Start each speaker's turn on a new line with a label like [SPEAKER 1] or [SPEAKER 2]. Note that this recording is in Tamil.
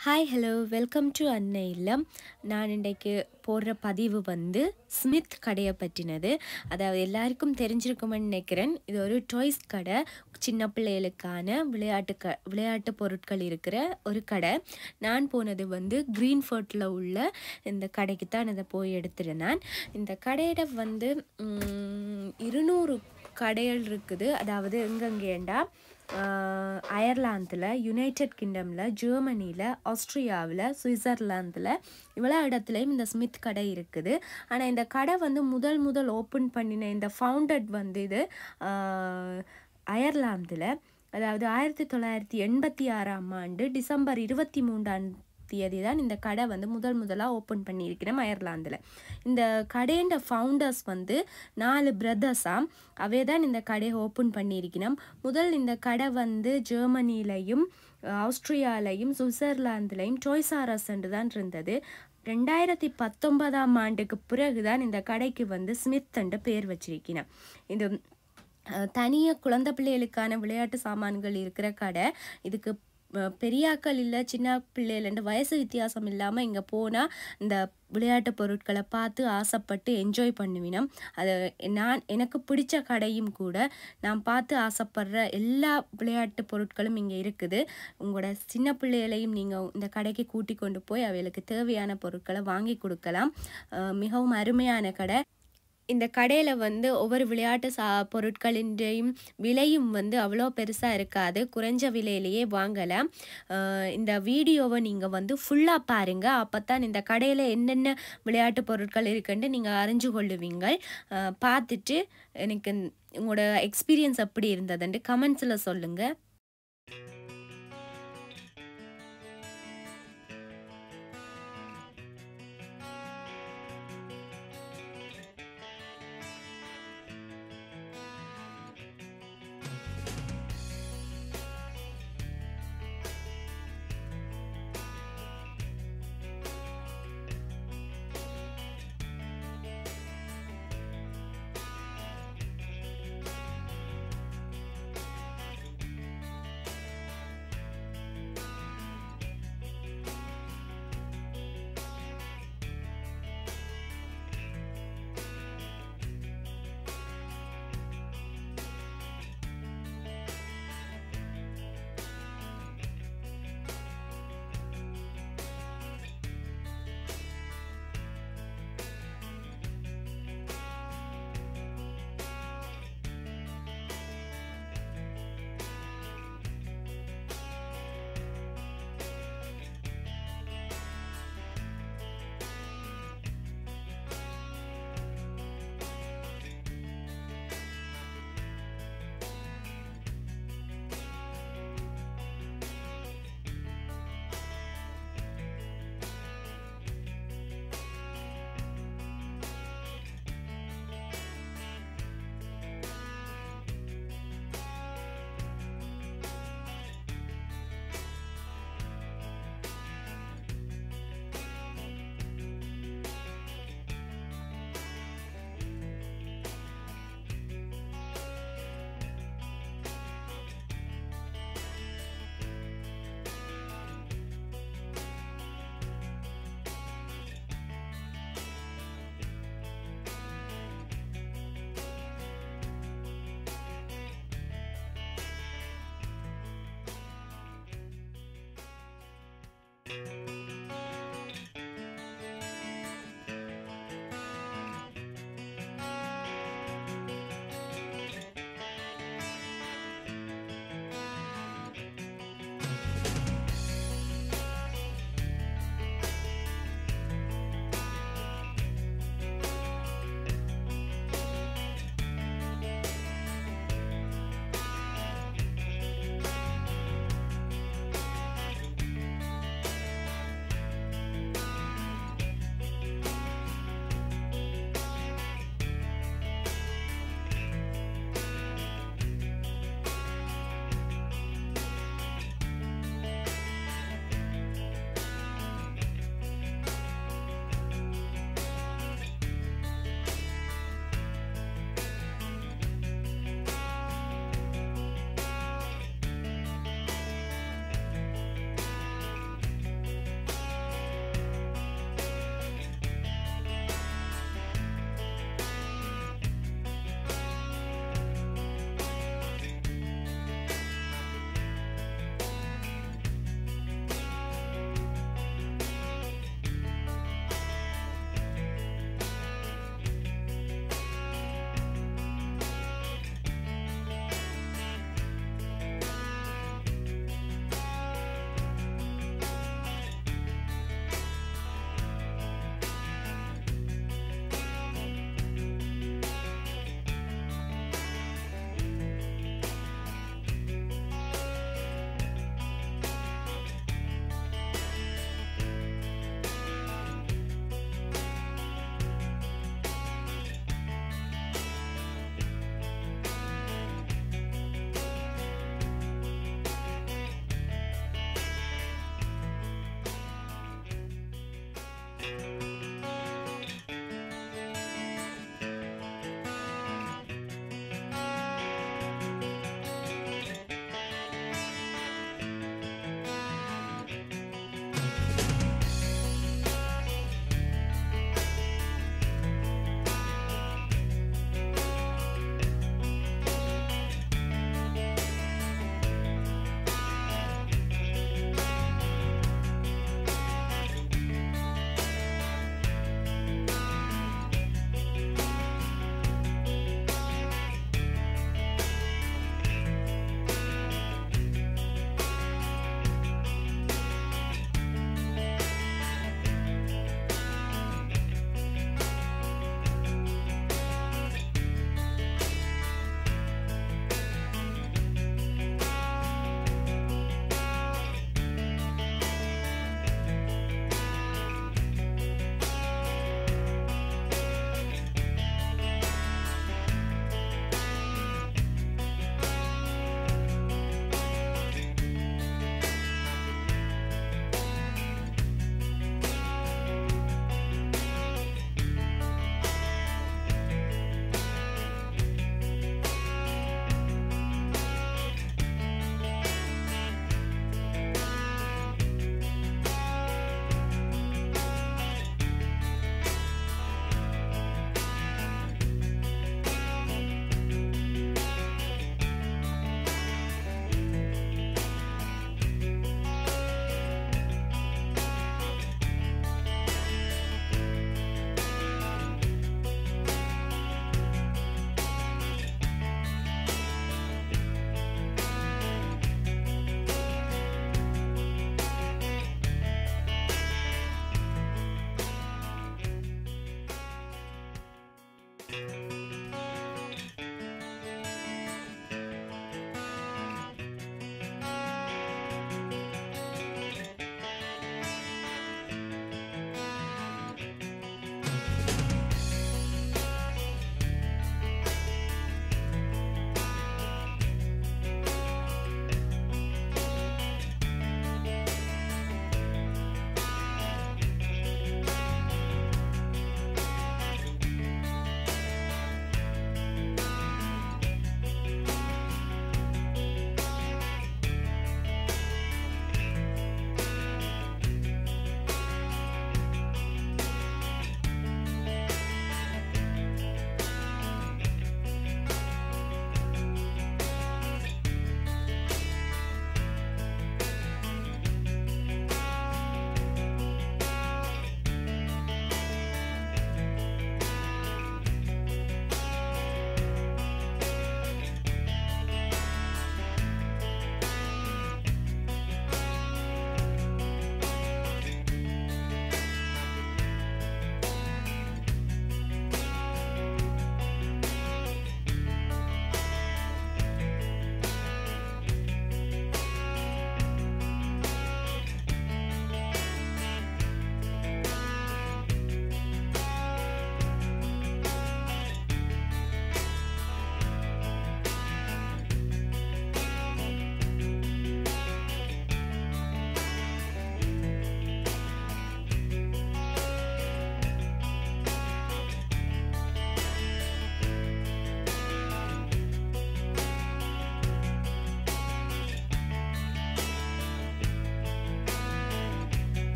[SPEAKER 1] ஹாய் ஹலோ வெல்கம் டு அன்னை இல்லம் நான் இன்றைக்கு போடுற பதிவு வந்து ஸ்மித் கடையை பற்றினது அதாவது எல்லாருக்கும் தெரிஞ்சிருக்குமென்னு நினைக்கிறேன் இது ஒரு டாய்ஸ் கடை சின்ன பிள்ளைகளுக்கான விளையாட்டு க விளையாட்டு பொருட்கள் இருக்கிற ஒரு கடை நான் போனது வந்து க்ரீன்ஃபோர்ட்டில் உள்ள இந்த கடைக்கு தான் இதை போய் எடுத்திருந்தேன் இந்த கடையிட வந்து ம், இருநூறு கடைகள் இருக்குது அதாவது எங்கெங்கேண்டா அயர்லாந்தில் யுனைடெட் கிங்டமில் ஜெர்மனியில் ஆஸ்திரியாவில் சுவிட்சர்லாந்தில் இவ்வளோ இடத்துலையும் இந்த ஸ்மித் கடை இருக்குது ஆனால் இந்த கடை வந்து முதல் முதல் ஓப்பன் பண்ணின இந்த ஃபவுண்டட் வந்து இது அயர்லாந்தில் அதாவது ஆயிரத்தி தொள்ளாயிரத்தி எண்பத்தி ஆறாம் ஆண்டு டிசம்பர் இருபத்தி மூன்றாம் தேதி தான் இந்த கடை வந்து முதல் முதலாக ஓப்பன் பண்ணியிருக்கிறோம் அயர்லாந்தில் இந்த கடையோட ஃபவுண்டர்ஸ் வந்து நாலு பிரதர்ஸாம் அவே தான் இந்த கடையை ஓப்பன் பண்ணியிருக்கிறோம் முதல் இந்த கடை வந்து ஜெர்மனிலையும் ஆஸ்திரியாலையும் சுவிட்சர்லாந்துலையும் டொய்சாரஸ் என்று தான் இருந்தது ரெண்டாயிரத்தி பத்தொன்பதாம் ஆண்டுக்கு பிறகு தான் இந்த கடைக்கு வந்து ஸ்மித் என்று பேர் வச்சிருக்கிறேன் இது தனியாக குழந்தை பிள்ளைகளுக்கான விளையாட்டு சாமான்கள் இருக்கிற கடை இதுக்கு அஹ், பெரியாக்கள் இல்லை சின்ன பிள்ளைகள்ன்ற வயசு வித்தியாசம் இல்லாமல் இங்கே போனால் இந்த விளையாட்டு பொருட்களை பார்த்து ஆசைப்பட்டு என்ஜாய் பண்ணுவினோம் அது நான் எனக்கு பிடிச்ச கடையும் கூட நான் பார்த்து ஆசைப்படுற எல்லா விளையாட்டு பொருட்களும் இங்கே இருக்குது உங்களோட சின்ன பிள்ளைகளையும் நீங்கள் இந்த கடைக்கு கூட்டி கொண்டு போய் அவைகளுக்கு தேவையான பொருட்களை வாங்கி கொடுக்கலாம் அஹ், மிகவும் அருமையான கடை இந்த கடையில் வந்து ஒவ்வொரு விளையாட்டு சா பொருட்களின்றையும் விலையும் வந்து அவ்வளோ பெருசாக இருக்காது குறைஞ்ச விலையிலேயே வாங்கலாம் அஹ் இந்த வீடியோவை நீங்கள் வந்து ஃபுல்லாக பாருங்கள் அப்போ தான் இந்த கடையில் என்னென்ன விளையாட்டு பொருட்கள் இருக்குன்னு நீங்கள் அறிஞ்சு கொள்ளுவீங்க அஹ் பார்த்துட்டு எனக்கு உங்களோட எக்ஸ்பீரியன்ஸ் எப்படி இருந்ததுன்ட்டு கமெண்ட்ஸில் சொல்லுங்கள்